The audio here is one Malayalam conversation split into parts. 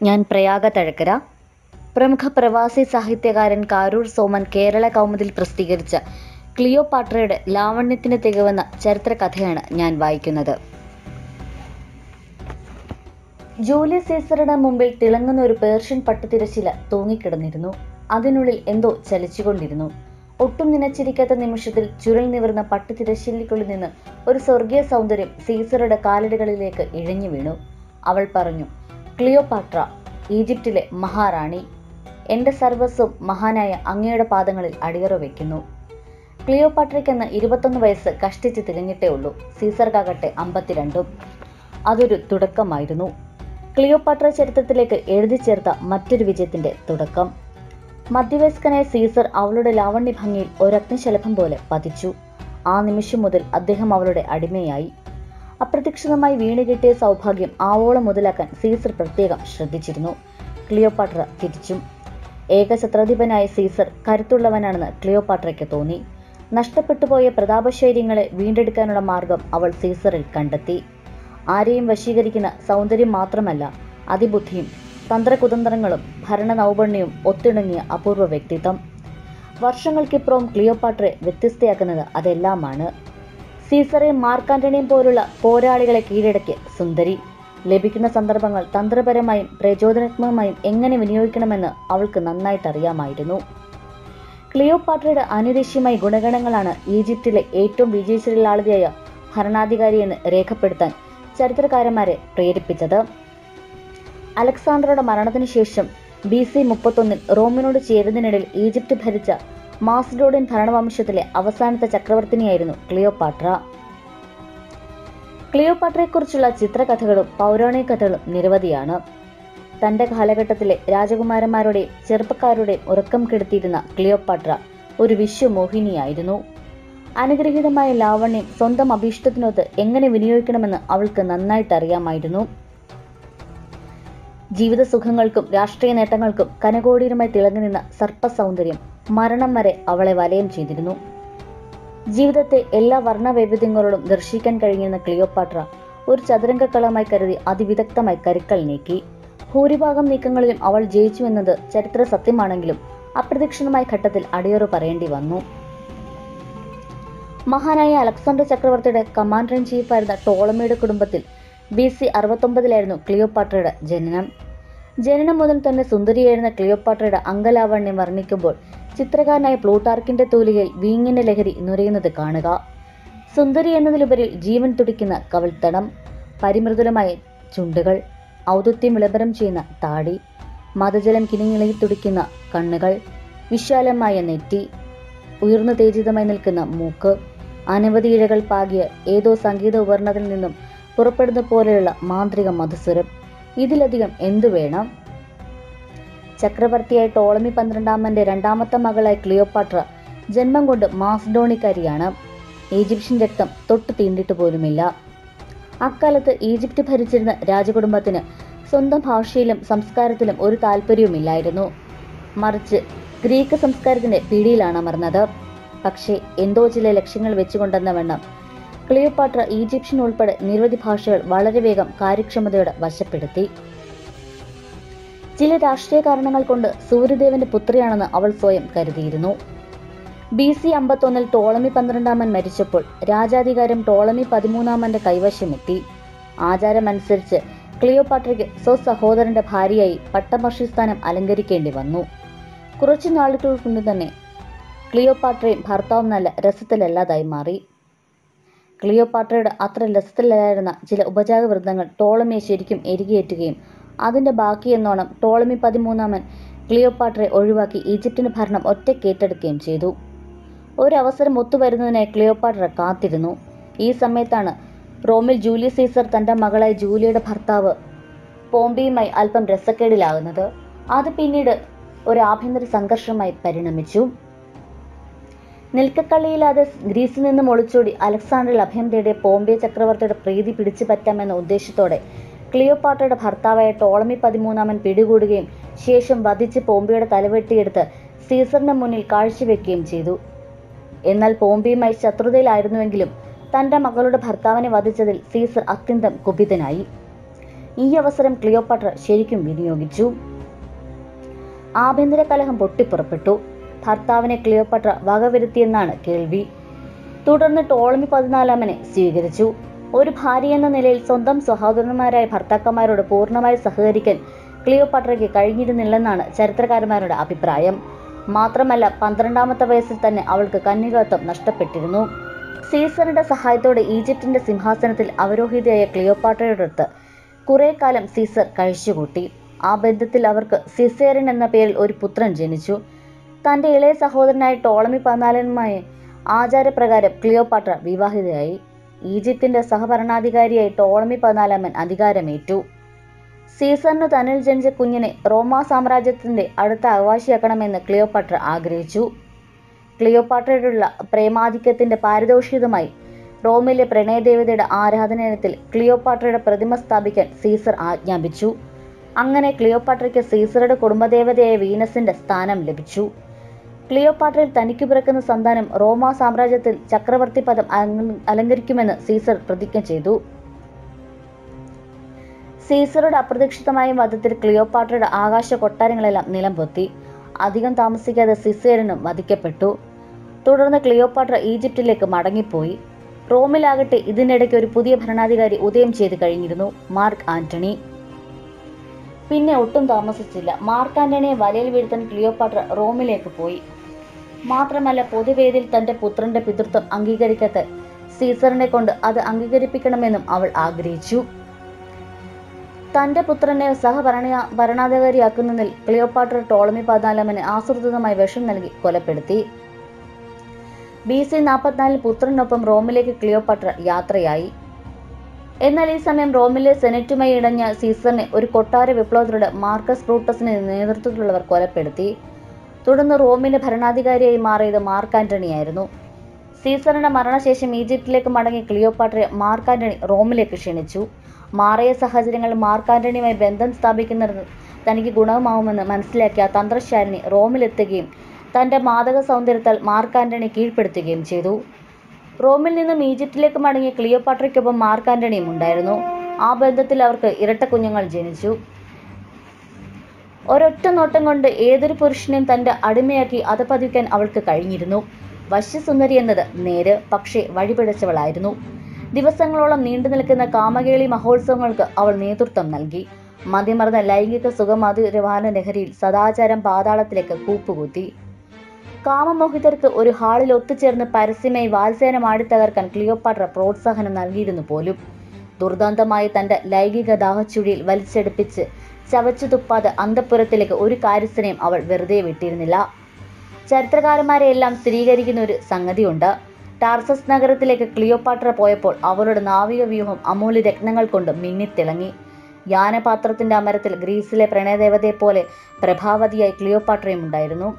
ഞാൻ പ്രയാഗ തഴക്കര പ്രമുഖ പ്രവാസി സാഹിത്യകാരൻ കാരൂർ സോമൻ കേരള കൗമുദിൽ പ്രസിദ്ധീകരിച്ച ക്ലിയോപാട്രയുടെ ലാവണ്യത്തിന് തികവെന്ന ചരിത്രകഥയാണ് ഞാൻ വായിക്കുന്നത് ജൂലിയസ് സീസറുടെ മുമ്പിൽ തിളങ്ങുന്ന ഒരു പേർഷ്യൻ പട്ടുതിരശില തൂങ്ങിക്കിടന്നിരുന്നു അതിനുള്ളിൽ എന്തോ ചലിച്ചുകൊണ്ടിരുന്നു ഒട്ടും നനച്ചിരിക്കാത്ത നിമിഷത്തിൽ ചുരുൾ നിവർന്ന പട്ടുതിരശിലിക്കുള്ളിൽ നിന്ന് ഒരു സ്വർഗീയ സൗന്ദര്യം സീസറുടെ കാലടികളിലേക്ക് ഇഴഞ്ഞു വീണു അവൾ പറഞ്ഞു ക്ലിയോപാട്ര ഈജിപ്തിലെ മഹാറാണി എൻ്റെ സർവസ്വം മഹാനായ അങ്ങയുടെ പാദങ്ങളിൽ അടിയറ വയ്ക്കുന്നു ക്ലിയോപാട്രയ്ക്കെന്ന് ഇരുപത്തൊന്ന് വയസ്സ് കഷ്ടിച്ച് തികഞ്ഞിട്ടേ ഉള്ളൂ സീസർക്കാകട്ടെ അമ്പത്തിരണ്ടും അതൊരു തുടക്കമായിരുന്നു ക്ലിയോപാട്ര ചരിത്രത്തിലേക്ക് എഴുതി ചേർത്ത മറ്റൊരു വിജയത്തിന്റെ തുടക്കം മധ്യവയസ്കനായ സീസർ അവളുടെ ലാവണ്യ ഭംഗിയിൽ ഒരഗ്നിശലഭം പോലെ പതിച്ചു ആ നിമിഷം മുതൽ അദ്ദേഹം അവളുടെ അടിമയായി അപ്രതീക്ഷിതമായി വീണ് കിട്ടിയ സൗഭാഗ്യം ആവോളം മുതലാക്കാൻ സീസർ പ്രത്യേകം ശ്രദ്ധിച്ചിരുന്നു ക്ലിയോപാട്ര തിരിച്ചും ഏകഛത്രാധിപനായ സീസർ കരുത്തുള്ളവനാണെന്ന് ക്ലിയോപാട്രയ്ക്ക് തോന്നി നഷ്ടപ്പെട്ടുപോയ പ്രതാപശൈര്യങ്ങളെ വീണ്ടെടുക്കാനുള്ള മാർഗം അവൾ സീസറിൽ കണ്ടെത്തി ആരെയും വശീകരിക്കുന്ന സൗന്ദര്യം മാത്രമല്ല അതിബുദ്ധിയും തന്ത്രകുതന്ത്രങ്ങളും ഭരണ നൗപണ്യവും ഒത്തിണങ്ങിയ അപൂർവ വ്യക്തിത്വം വർഷങ്ങൾക്കിപ്പുറവും ക്ലിയോപാട്രയെ വ്യത്യസ്തയാക്കുന്നത് അതെല്ലാമാണ് സീസറേയും മാർക്കാന്റണിയും പോലുള്ള പോരാളികളെ കീഴടക്കിയ സുന്ദരി ലഭിക്കുന്ന സന്ദർഭങ്ങൾ തന്ത്രപരമായും പ്രചോദനാത്മകമായും എങ്ങനെ വിനിയോഗിക്കണമെന്ന് അവൾക്ക് നന്നായിട്ട് അറിയാമായിരുന്നു ക്ലിയോപാട്രയുടെ അനുരശ്യമായ ഗുണഗണങ്ങളാണ് ഈജിപ്തിലെ ഏറ്റവും വിജയശീലാളിതയായ ഭരണാധികാരിയെന്ന് രേഖപ്പെടുത്താൻ ചരിത്രകാരന്മാരെ പ്രേരിപ്പിച്ചത് അലക്സാണ്ടറുടെ മരണത്തിന് ശേഷം ബി സി മുപ്പത്തൊന്നിൽ റോമിനോട് ചേരുന്നതിനിടയിൽ ഈജിപ്ത് ഭരിച്ച മാസ്ഡോഡിയൻ ഭരണവംശത്തിലെ അവസാനത്തെ ചക്രവർത്തിനിയായിരുന്നു ക്ലിയോപാട്ര ക്ലിയോപാട്രയെക്കുറിച്ചുള്ള ചിത്രകഥകളും പൗരാണിക കഥകളും നിരവധിയാണ് തന്റെ കാലഘട്ടത്തിലെ രാജകുമാരന്മാരുടെയും ചെറുപ്പക്കാരുടെയും ഉറക്കം കെടുത്തിയിരുന്ന ക്ലിയോപാട്ര ഒരു വിശ്വമോഹിനിയായിരുന്നു അനുഗ്രഹീതമായ ലാവണ്യം സ്വന്തം അഭീഷ്ടത്തിനൊത്ത് എങ്ങനെ വിനിയോഗിക്കണമെന്ന് അവൾക്ക് നന്നായിട്ട് അറിയാമായിരുന്നു ജീവിത സുഖങ്ങൾക്കും രാഷ്ട്രീയ നേട്ടങ്ങൾക്കും കനകോടിയുമായി തിളങ്ങി നിന്ന സർപ്പസൗന്ദര്യം മരണം വരെ അവളെ വലയം ചെയ്തിരുന്നു ജീവിതത്തെ എല്ലാ വർണ്ണവൈവിധ്യങ്ങളോടും ദർശിക്കാൻ കഴിഞ്ഞിരുന്ന ക്ലിയോപാട്ര ഒരു ചതുരംഗക്കളമായി കരുതി അതിവിദഗ്ധമായി കരുക്കൾ നീക്കി ഭൂരിഭാഗം നീക്കങ്ങളിലും അവൾ ജയിച്ചു എന്നത് ചരിത്ര സത്യമാണെങ്കിലും അപ്രതീക്ഷിതമായ ഘട്ടത്തിൽ അടിയറു പറയേണ്ടി വന്നു മഹാനായ അലക്സാണ്ടർ ചക്രവർത്തിയുടെ കമാൻഡർ ഇൻ ചീഫായിരുന്ന ടോളമിയുടെ കുടുംബത്തിൽ ബി സി അറുപത്തൊമ്പതിലായിരുന്നു ക്ലിയോപാട്രയുടെ ജനനം ജനനം മുതൽ തന്നെ സുന്ദരിയായിരുന്ന ക്ലിയോപാട്രയുടെ അംഗലാവണ്യം വർണ്ണിക്കുമ്പോൾ ചിത്രകാരനായ പ്ലൂട്ടാർക്കിന്റെ തൂലികയിൽ വീങ്ങിന്റെ ലഹരി നുരയുന്നത് കാണുക സുന്ദരി എന്നതിലുപരി ജീവൻ തുടിക്കുന്ന കവിൾത്തടം പരിമൃദുലമായ ചുണ്ടുകൾ ഔദത്യം വിളംബരം ചെയ്യുന്ന താടി മതജലം കിനിങ്ങിളകി തുടിക്കുന്ന കണ്ണുകൾ വിശാലമായ നെറ്റി ഉയർന്നു തേജിതമായി നിൽക്കുന്ന മൂക്ക് അനവധി ഇഴകൾ പാകിയ ഏതോ സംഗീത ഉപകരണത്തിൽ നിന്നും പുറപ്പെടുന്ന പോലെയുള്ള മാന്ത്രിക മധുസ്വരം ഇതിലധികം എന്തു വേണം ചക്രവർത്തിയായ ടോളമി പന്ത്രണ്ടാമന്റെ രണ്ടാമത്തെ മകളായ ക്ലിയോപാട്ര ജന്മം കൊണ്ട് മാസ്ഡോണിക്കാരിയാണ് ഈജിപ്ഷ്യൻ രക്തം തൊട്ട് തീണ്ടിട്ട് പോലുമില്ല അക്കാലത്ത് ഈജിപ്ത് ഭരിച്ചിരുന്ന രാജകുടുംബത്തിന് സ്വന്തം ഭാഷയിലും സംസ്കാരത്തിലും ഒരു താല്പര്യവുമില്ലായിരുന്നു മറിച്ച് ഗ്രീക്ക് സംസ്കാരത്തിന്റെ പിടിയിലാണ് അമർന്നത് പക്ഷേ എന്തോ ചില ലക്ഷ്യങ്ങൾ വെച്ചുകൊണ്ടെന്ന വണ്ണം ക്ലിയോപാട്ര ഈജിപ്ഷ്യൻ ഉൾപ്പെടെ നിരവധി ഭാഷകൾ വളരെ വേഗം കാര്യക്ഷമതയോടെ വശപ്പെടുത്തി ചില രാഷ്ട്രീയ കാരണങ്ങൾ കൊണ്ട് സൂര്യദേവന്റെ പുത്രിയാണെന്ന് അവൾ സ്വയം കരുതിയിരുന്നു ബി സി അമ്പത്തൊന്നിൽ ടോളമി പന്ത്രണ്ടാമൻ മരിച്ചപ്പോൾ രാജാധികാരം ടോളമി പതിമൂന്നാമന്റെ കൈവശമെത്തി ആചാരമനുസരിച്ച് ക്ലിയോപാട്രയ്ക്ക് സ്വസഹോദരന്റെ ഭാര്യയായി പട്ടമർഷി സ്ഥാനം അലങ്കരിക്കേണ്ടി വന്നു കുറച്ചു നാളുകൾക്ക് മുമ്പ് തന്നെ ക്ലിയോപാട്രയും ഭർത്താവും നല്ല രസത്തിലല്ലാതായി മാറി ക്ലിയോപാട്രയുടെ അത്ര രസത്തിലല്ലായിരുന്ന ചില ഉപജാത വൃന്ദങ്ങൾ ടോളമിയെ ശരിക്കും എരികേറ്റുകയും അതിന്റെ ബാക്കി എന്നോണം ടോളമി പതിമൂന്നാമൻ ക്ലിയോപാട്രയെ ഒഴിവാക്കി ഈജിപ്തിന്റെ ഭരണം ഒറ്റക്കേറ്റെടുക്കുകയും ചെയ്തു ഒരവസരം ഒത്തുവരുന്നതിനായി ക്ലിയോപാട്ര കാത്തിരുന്നു ഈ സമയത്താണ് റോമിൽ ജൂലിയസ് സീസർ തന്റെ മകളായ ജൂലിയുടെ ഭർത്താവ് പോംബിയുമായി അല്പം രസക്കേടിലാകുന്നത് അത് പിന്നീട് ഒരു ആഭ്യന്തര സംഘർഷമായി പരിണമിച്ചു നിൽക്കക്കള്ളിയില്ലാതെ ഗ്രീസിൽ നിന്നും ഒളിച്ചോടി അലക്സാണ്ടറിൽ അഭയം തേടിയ പോംബെ ചക്രവർത്തിയുടെ പ്രീതി പിടിച്ചു പറ്റാമെന്ന ഉദ്ദേശത്തോടെ ക്ലിയോപാട്രയുടെ ഭർത്താവായ ടോളമി പതിമൂന്നാമൻ പിടികൂടുകയും ശേഷം വധിച്ച് പോംബെയുടെ തലവെട്ടിയെടുത്ത് സീസറിന്റെ മുന്നിൽ കാഴ്ചവെക്കുകയും ചെയ്തു എന്നാൽ പോംബെയുമായി ശത്രുതയിലായിരുന്നുവെങ്കിലും തന്റെ മകളുടെ ഭർത്താവിനെ വധിച്ചതിൽ സീസർ അത്യന്തം കുപിതനായി ഈ അവസരം ക്ലിയോപാട്ര ശരിക്കും വിനിയോഗിച്ചു ആഭ്യന്തര കലഹം പൊട്ടിപ്പുറപ്പെട്ടു ഭർത്താവിനെ ക്ലിയോപാട്ര വകവരുത്തിയെന്നാണ് കേൾവി തുടർന്ന് ടോളമി പതിനാലാമനെ സ്വീകരിച്ചു ഒരു ഭാര്യ എന്ന നിലയിൽ സ്വന്തം സഹോദരന്മാരായ ഭർത്താക്കന്മാരോട് പൂർണ്ണമായി സഹകരിക്കാൻ ക്ലിയോപാട്രയ്ക്ക് കഴിഞ്ഞിരുന്നില്ലെന്നാണ് ചരിത്രകാരന്മാരുടെ അഭിപ്രായം മാത്രമല്ല പന്ത്രണ്ടാമത്തെ വയസ്സിൽ തന്നെ അവൾക്ക് കന്യകത്വം നഷ്ടപ്പെട്ടിരുന്നു സീസറിന്റെ സഹായത്തോടെ ഈജിപ്തിന്റെ സിംഹാസനത്തിൽ അവരോഹിതയായ ക്ലിയോപാട്രയോടൊത്ത് കുറെ കാലം സീസർ കഴിച്ചുകൂട്ടി ആ ബന്ധത്തിൽ അവർക്ക് സിസേറിൻ എന്ന പേരിൽ ഒരു പുത്രൻ ജനിച്ചു തന്റെ ഇളയ സഹോദരനായ ടോളമി പതിനാലനുമായി ആചാരപ്രകാരം ക്ലിയോപാട്ര വിവാഹിതയായി ഈജിപ്തിന്റെ സഹഭരണാധികാരിയായി ടോളമി പതിനാലാമൻ അധികാരമേറ്റു സീസറിന് തന്നിൽ ജനിച്ച കുഞ്ഞിനെ റോമാ സാമ്രാജ്യത്തിന്റെ അടുത്ത അവകാശിയാക്കണമെന്ന് ക്ലിയോപാട്ര ആഗ്രഹിച്ചു ക്ലിയോപാട്രയോടുള്ള പ്രേമാധിക്യത്തിന്റെ പാരിതോഷികമായി റോമിലെ പ്രണയദേവതയുടെ ആരാധനാലയത്തിൽ ക്ലിയോപാട്രയുടെ പ്രതിമ സ്ഥാപിക്കാൻ സീസർ ആജ്ഞാപിച്ചു അങ്ങനെ ക്ലിയോപാട്രയ്ക്ക് സീസറുടെ കുടുംബദേവതയായ വീനസിന്റെ സ്ഥാനം ലഭിച്ചു ക്ലിയോപാട്രയിൽ തനിക്ക് പിറക്കുന്ന സന്താനം റോമാ സാമ്രാജ്യത്തിൽ ചക്രവർത്തി പദം അലങ്ക- അലങ്കരിക്കുമെന്ന് സീസർ പ്രതിജ്ഞ ചെയ്തു സീസറുടെ അപ്രതീക്ഷിതമായ വധത്തിൽ ക്ലിയോപാട്രയുടെ ആകാശ കൊട്ടാരങ്ങളെല്ലാം നിലംപൊത്തി അധികം താമസിക്കാതെ സിസേറിനും വധിക്കപ്പെട്ടു തുടർന്ന് ക്ലിയോപാട്ര ഈജിപ്തിലേക്ക് മടങ്ങിപ്പോയി റോമിലാകട്ടെ ഇതിനിടയ്ക്ക് ഒരു പുതിയ ഭരണാധികാരി ഉദയം ചെയ്തു കഴിഞ്ഞിരുന്നു മാർക്ക് ആന്റണി പിന്നെ ഒട്ടും താമസിച്ചില്ല മാർക്ക് ആന്റണിയെ വലയിൽ വീഴ്ത്താൻ ക്ലിയോപാട്ര റോമിലേക്ക് പോയി മാത്രമല്ല പൊതുവേദിയിൽ തന്റെ പുത്രന്റെ പിതൃത്വം അംഗീകരിക്കാത്ത സീസറിനെ കൊണ്ട് അത് അംഗീകരിപ്പിക്കണമെന്നും അവൾ ആഗ്രഹിച്ചു തന്റെ പുത്രനെ സഹഭരണ ഭരണാധികാരിയാക്കുന്നതിൽ ക്ലിയോപാട്ര ടോളമി പതിനാലാമന് ആസൂത്രിതമായി വിഷം നൽകി കൊലപ്പെടുത്തി ബി സി നാൽപ്പത്തിനാലിൽ പുത്രനൊപ്പം റോമിലേക്ക് ക്ലിയോപാട്ര യാത്രയായി എന്നാൽ ഈ സമയം റോമിലെ സെനറ്റുമായി ഇടഞ്ഞ സീസറിനെ ഒരു കൊട്ടാര വിപ്ലവത്തിലൂടെ മാർക്കസ് ബ്രൂട്ടസിന്റെ നേതൃത്വത്തിലുള്ളവർ കൊലപ്പെടുത്തി തുടർന്ന് റോമിന്റെ ഭരണാധികാരിയായി മാറിയത് മാർക്ക് ആന്റണിയായിരുന്നു സീസറിന്റെ മരണശേഷം ഈജിപ്തിലേക്ക് മടങ്ങിയ ക്ലിയോപാട്രയെ മാർക്ക് ആന്റണി റോമിലേക്ക് ക്ഷണിച്ചു മാറിയ സാഹചര്യങ്ങൾ മാർക്ക് ആന്റണിയുമായി ബന്ധം സ്ഥാപിക്കുന്നത് തനിക്ക് ഗുണമാവുമെന്ന് മനസ്സിലാക്കിയ ആ തന്ത്രശാലിനി റോമിലെത്തുകയും തന്റെ മാദക സൗന്ദര്യത്താൽ മാർക്ക് ആന്റണി കീഴ്പ്പെടുത്തുകയും ചെയ്തു റോമിൽ നിന്നും ഈജിപ്തിലേക്ക് മടങ്ങിയ ക്ലിയോപാട്രയ്ക്കൊപ്പം മാർക്ക് ആന്റണിയും ഉണ്ടായിരുന്നു ആ ബന്ധത്തിൽ അവർക്ക് ഇരട്ട കുഞ്ഞുങ്ങൾ ജനിച്ചു ഒരൊറ്റ നോട്ടം കൊണ്ട് ഏതൊരു പുരുഷനെയും തന്റെ അടിമയാക്കി അധപതിക്കാൻ അവൾക്ക് കഴിഞ്ഞിരുന്നു വശ്യസുന്ദരി എന്നത് നേര് പക്ഷേ വഴിപിഴച്ചവളായിരുന്നു ദിവസങ്ങളോളം നീണ്ടു നിൽക്കുന്ന കാമകേളി മഹോത്സവങ്ങൾക്ക് അവൾ നേതൃത്വം നൽകി മതിമറന്ന ലൈംഗിക സുഖമധുരവാന ലഹരിയിൽ സദാചാരം പാതാളത്തിലേക്ക് കൂപ്പുകുത്തി കാമമോഹിതർക്ക് ഒരു ഹാളിൽ ഒത്തുചേർന്ന് പരസ്യമായി വാത്സേനം ആടിത്തകർക്കാൻ ക്ലിയോപാട്ര പ്രോത്സാഹനം നൽകിയിരുന്നു പോലും ദുർദാന്തമായി തന്റെ ലൈംഗിക ദാഹച്ചുഴിയിൽ വലിച്ചെടുപ്പിച്ച് ചവച്ചു തുപ്പാതെ അന്തഃപുരത്തിലേക്ക് ഒരു കാര്യസ്ഥനെയും അവൾ വെറുതെ വിട്ടിരുന്നില്ല ചരിത്രകാരന്മാരെ എല്ലാം സ്ഥിരീകരിക്കുന്ന ഒരു സംഗതിയുണ്ട് ടാർസസ് നഗരത്തിലേക്ക് ക്ലിയോപാട്ര പോയപ്പോൾ അവളുടെ നാവിക വ്യൂഹം അമൂല്യ രത്നങ്ങൾ കൊണ്ട് മിന്നിത്തിളങ്ങി യാനപാത്രത്തിന്റെ അമരത്തിൽ ഗ്രീസിലെ പ്രണയദേവതയെ പോലെ പ്രഭാവതിയായി ക്ലിയോപാട്രയും ഉണ്ടായിരുന്നു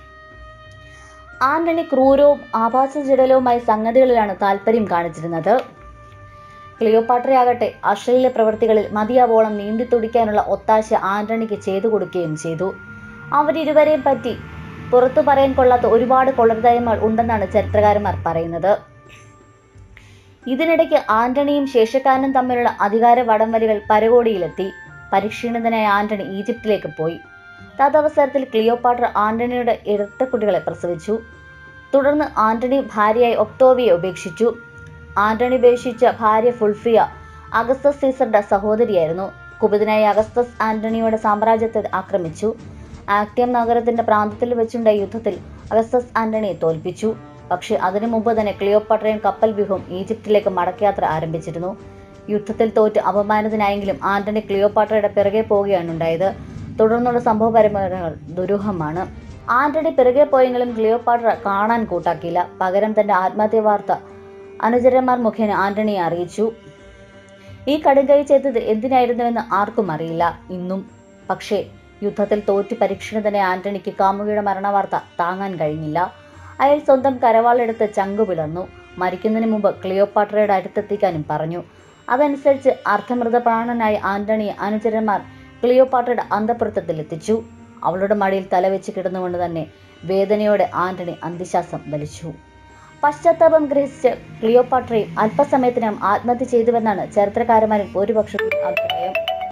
ആന്റണി ക്രൂരവും ആഭാസജടലവുമായ സംഗതികളിലാണ് താല്പര്യം കാണിച്ചിരുന്നത് ക്ലിയോപാട്രയാകട്ടെ അശ്ലീല പ്രവൃത്തികളിൽ മതിയാവോളം നീന്തി തുടിക്കാനുള്ള ഒത്താശ ആന്റണിക്ക് ചെയ്തു കൊടുക്കുകയും ചെയ്തു അവരിരുവരെയും പറ്റി പുറത്തു പറയാൻ കൊള്ളാത്ത ഒരുപാട് കൊള്ളരുതായ്മകൾ ഉണ്ടെന്നാണ് ചരിത്രകാരന്മാർ പറയുന്നത് ഇതിനിടയ്ക്ക് ആന്റണിയും ശേഷക്കാരനും തമ്മിലുള്ള അധികാര വടംവലികൾ പരകോടിയിലെത്തി പരിക്ഷീണിതനായ ആന്റണി ഈജിപ്തിലേക്ക് പോയി തദവസരത്തിൽ ക്ലിയോപാട്ര ആന്റണിയുടെ ഇരട്ടക്കുട്ടികളെ പ്രസവിച്ചു തുടർന്ന് ആന്റണി ഭാര്യയായി ഒക്ടോവിയെ ഉപേക്ഷിച്ചു ആന്റണി ഉപേക്ഷിച്ച ഭാര്യ ഫുൾഫിയ അഗസ്തസ് സീസറുടെ സഹോദരിയായിരുന്നു കുപിതനായ അഗസ്തസ് ആന്റണിയുടെ സാമ്രാജ്യത്തെ ആക്രമിച്ചു ആക്ടിയം നഗരത്തിന്റെ പ്രാന്തത്തിൽ വെച്ചുണ്ടായ യുദ്ധത്തിൽ അഗസ്തസ് ആന്റണിയെ തോൽപ്പിച്ചു പക്ഷേ അതിനു മുമ്പ് തന്നെ ക്ലിയോപാട്രയും കപ്പൽ വ്യൂഹം ഈജിപ്തിലേക്ക് മടക്കയാത്ര ആരംഭിച്ചിരുന്നു യുദ്ധത്തിൽ തോറ്റ് അപമാനിതനായെങ്കിലും ആന്റണി ക്ലിയോപാട്രയുടെ പിറകെ പോവുകയാണ് ഉണ്ടായത് തുടർന്നുള്ള സംഭവ പരമ്പരകൾ ദുരൂഹമാണ് ആന്റണി പിറകെ പോയെങ്കിലും ക്ലിയോപാട്ര കാണാൻ കൂട്ടാക്കിയില്ല പകരം തന്റെ ആത്മഹത്യ വാർത്ത അനുചരന്മാർ മുഖേന ആന്റണിയെ അറിയിച്ചു ഈ കടുങ്കൈ ചെയ്തത് എന്തിനായിരുന്നുവെന്ന് ആർക്കും അറിയില്ല ഇന്നും പക്ഷേ യുദ്ധത്തിൽ തോറ്റു പരീക്ഷണതനെ ആന്റണിക്ക് കാമുകിയുടെ മരണവാർത്ത താങ്ങാൻ കഴിഞ്ഞില്ല അയാൾ സ്വന്തം കരവാളെടുത്ത് ചങ്കു പിളർന്നു മരിക്കുന്നതിന് മുമ്പ് ക്ലിയോപാട്രയുടെ അടുത്തെത്തിക്കാനും പറഞ്ഞു അതനുസരിച്ച് അർദ്ധമൃതപ്രാണനായ ആന്റണിയെ അനുചരന്മാർ ക്ലിയോപാട്രയുടെ അന്തഃപുരത്വത്തിലെത്തിച്ചു അവളുടെ മടിയിൽ തലവെച്ച് കിടന്നുകൊണ്ട് തന്നെ വേദനയോടെ ആന്റണി അന്ത്യശ്വാസം വലിച്ചു പശ്ചാത്താപം ഗ്രഹിച്ച് ക്ലിയോപാട്രയും അല്പസമയത്തിനകം ആത്മഹത്യ ചെയ്തുവെന്നാണ് ചരിത്രകാരന്മാരിൽ ഭൂരിപക്ഷത്തിന്റെ അഭിപ്രായം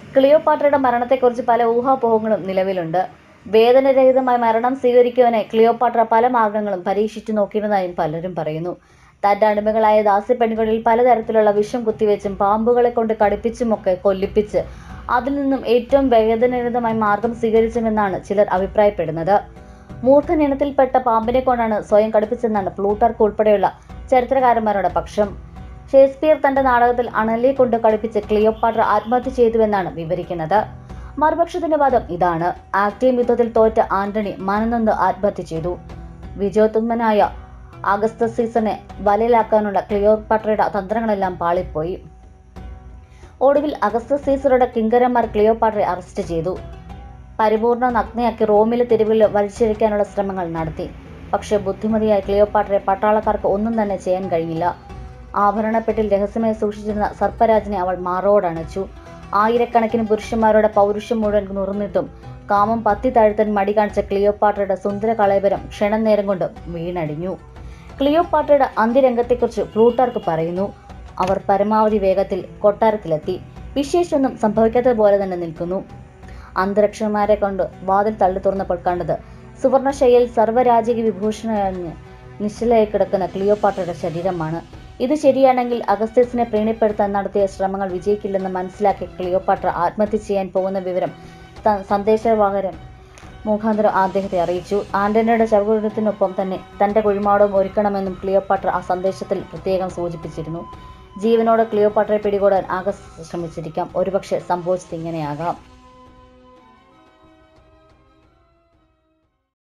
ക്ലിയോപാട്രയുടെ മരണത്തെക്കുറിച്ച് പല ഊഹാപോഹങ്ങളും നിലവിലുണ്ട് വേദനരഹിതമായ മരണം സ്വീകരിക്കുവാനായി ക്ലിയോപാട്ര പല മാർഗങ്ങളും പരീക്ഷിച്ചു നോക്കിയിരുന്നതായും പലരും പറയുന്നു തന്റെ അടിമകളായ ദാസ്യപ്പെൺകുകളിൽ പലതരത്തിലുള്ള വിഷം കുത്തിവെച്ചും പാമ്പുകളെ കൊണ്ട് കടിപ്പിച്ചുമൊക്കെ കൊല്ലിപ്പിച്ച് അതിൽ നിന്നും ഏറ്റവും വേദനരഹിതമായ മാർഗം സ്വീകരിച്ചുമെന്നാണ് ചിലർ അഭിപ്രായപ്പെടുന്നത് മൂർഖൻ ഇനത്തിൽപ്പെട്ട പാമ്പിനെ കൊണ്ടാണ് സ്വയം കടുപ്പിച്ചെന്നാണ് പ്ലൂട്ടർക്ക് ഉൾപ്പെടെയുള്ള ചരിത്രകാരന്മാരുടെ പക്ഷം ഷേക്സ്പിയർ തന്റെ നാടകത്തിൽ അണലിയെ കൊണ്ട് കടുപ്പിച്ച് ക്ലിയോപാട്ര ആത്മഹത്യ ചെയ്തുവെന്നാണ് വിവരിക്കുന്നത് മറുപക്ഷത്തിന്റെ വാദം ഇതാണ് ആക്ടീം യുദ്ധത്തിൽ തോറ്റ ആന്റണി മനനൊന്ന് ആത്മഹത്യ ചെയ്തു വിജയോത്മനായ അഗസ്തസ് സീസണെ വലയിലാക്കാനുള്ള ക്ലിയോപാട്രയുടെ തന്ത്രങ്ങളെല്ലാം പാളിപ്പോയി ഒടുവിൽ അഗസ്തസ് സീസറുടെ കിങ്കരന്മാർ ക്ലിയോപാട്രയെ അറസ്റ്റ് ചെയ്തു പരിപൂർണ നഗ്നയാക്കി റോമിലെ തെരുവിൽ വലിച്ചിഴയ്ക്കാനുള്ള ശ്രമങ്ങൾ നടത്തി പക്ഷേ ബുദ്ധിമതിയായ ക്ലിയോപാട്രയെ പട്ടാളക്കാർക്ക് ഒന്നും തന്നെ ചെയ്യാൻ കഴിഞ്ഞില്ല ആഭരണപ്പെട്ടിൽ രഹസ്യമായി സൂക്ഷിച്ചിരുന്ന സർപ്പരാജിനെ അവൾ മാറോടണച്ചു ആയിരക്കണക്കിന് പുരുഷന്മാരുടെ പൗരുഷം മുഴുവൻ നുറന്നിട്ടും കാമം പത്തി താഴ്ത്താൻ മടി കാണിച്ച ക്ലിയോപാട്രയുടെ സുന്ദര കളയപരം ക്ഷണം നേരം കൊണ്ട് വീണടിഞ്ഞു ക്ലിയോപാട്രയുടെ അന്ത്യരംഗത്തെക്കുറിച്ച് പ്ലൂട്ടാർക്ക് പറയുന്നു അവർ പരമാവധി വേഗത്തിൽ കൊട്ടാരത്തിലെത്തി വിശേഷമൊന്നും സംഭവിക്കാത്തതുപോലെ തന്നെ നിൽക്കുന്നു അന്തരക്ഷന്മാരെ കൊണ്ട് വാതിൽ തള്ളി തുറന്നപ്പോൾ കണ്ടത് സുവർണശൈലിയിൽ സർവ്വരാജകീയ വിഭൂഷണഞ്ഞ് നിശ്ചലായി കിടക്കുന്ന ക്ലിയോപാട്രയുടെ ശരീരമാണ് ഇത് ശരിയാണെങ്കിൽ അഗസ്ത്യസിനെ പ്രീണിപ്പെടുത്താൻ നടത്തിയ ശ്രമങ്ങൾ വിജയിക്കില്ലെന്ന് മനസ്സിലാക്കി ക്ലിയോപാട്ര ആത്മഹത്യ ചെയ്യാൻ പോകുന്ന വിവരം ത- സന്ദേശവാഹകൻ മുഖാന്തരം അദ്ദേഹത്തെ അറിയിച്ചു ആന്റണിയുടെ ശവകുടത്തിനൊപ്പം തന്നെ തന്റെ കുഴിമാടവും ഒരുക്കണമെന്നും ക്ലിയോപാട്ര ആ സന്ദേശത്തിൽ പ്രത്യേകം സൂചിപ്പിച്ചിരുന്നു ജീവനോടെ ക്ലിയോപാട്രയെ പിടികൂടാൻ ആഗസ്റ്റ് ശ്രമിച്ചിരിക്കാം ഒരുപക്ഷെ സംഭവിച്ചത് ഇങ്ങനെയാകാം